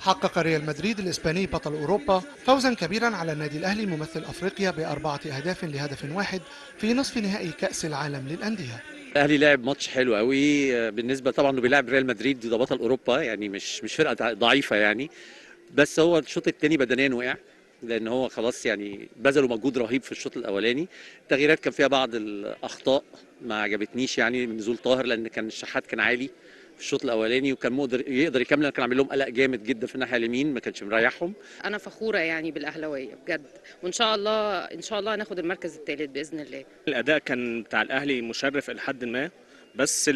حقق ريال مدريد الإسباني بطل أوروبا فوزا كبيرا على النادي الأهلي ممثل أفريقيا بأربعة أهداف لهدف واحد في نصف نهائي كأس العالم للأندية الاهلي لعب ماتش حلو قوي بالنسبه طبعا انه بيلعب ريال مدريد ده بطل اوروبا يعني مش مش فرقه ضعيفه يعني بس هو الشوط الثاني بدنيا وقع لان هو خلاص يعني بذلوا مجهود رهيب في الشوط الاولاني التغييرات كان فيها بعض الاخطاء ما عجبتنيش يعني من نزول طاهر لان كان الشحات كان عالي في الشوط الاولاني وكان مقدر يقدر يكمل كان عامل لهم قلق جامد جدا في الناحيه اليمين ما كانش مريحهم انا فخوره يعني بالاهلاويه بجد وان شاء الله ان شاء الله هناخد المركز الثالث باذن الله الاداء كان بتاع الاهلي مشرف الى حد ما بس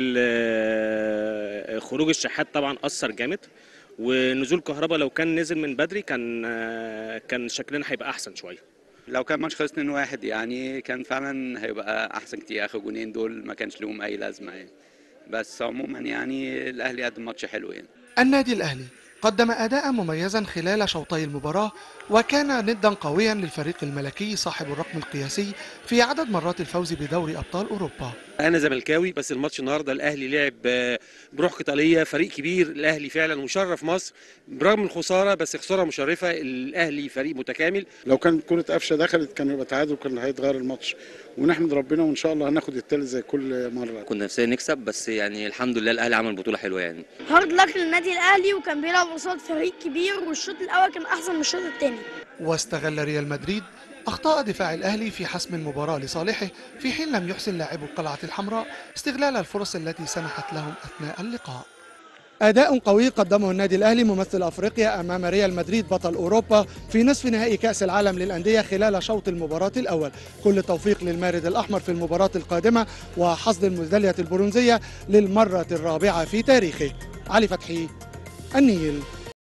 خروج الشحات طبعا اثر جامد ونزول كهربا لو كان نزل من بدري كان كان شكلنا هيبقى احسن شويه لو كان ماتش خلص 2-1 يعني كان فعلا هيبقى احسن كتير اخر جونين دول ما كانش لهم اي لازمه يعني بس عموما يعني الاهلي قدم ماتش حلو يعني النادي الأهلي قدم أداء مميزا خلال شوطي المباراة وكان ندا قويا للفريق الملكي صاحب الرقم القياسي في عدد مرات الفوز بدوري أبطال أوروبا انا زملكاوي بس الماتش النهارده الاهلي لعب بروح قتاليه فريق كبير الاهلي فعلا مشرف مصر برغم الخساره بس خساره مشرفه الاهلي فريق متكامل لو كانت كره قفشه دخلت كان يبقى تعادل وكان هيتغير الماتش ونحمد ربنا وان شاء الله هناخد التالت زي كل مره كنا نفسنا نكسب بس يعني الحمد لله الاهلي عمل بطوله حلوه يعني هارد لك للنادي الاهلي وكان بيلعب قصاد فريق كبير والشوط الاول كان احسن من الشوط الثاني واستغل ريال مدريد أخطاء دفاع الأهلي في حسم المباراة لصالحه في حين لم يحسن لاعبو القلعة الحمراء استغلال الفرص التي سنحت لهم أثناء اللقاء أداء قوي قدمه النادي الأهلي ممثل أفريقيا أمام ريال مدريد بطل أوروبا في نصف نهائي كأس العالم للأندية خلال شوط المباراة الأول كل التوفيق للمارد الأحمر في المباراة القادمة وحصد الميدالية البرونزية للمرة الرابعة في تاريخه علي فتحي النيل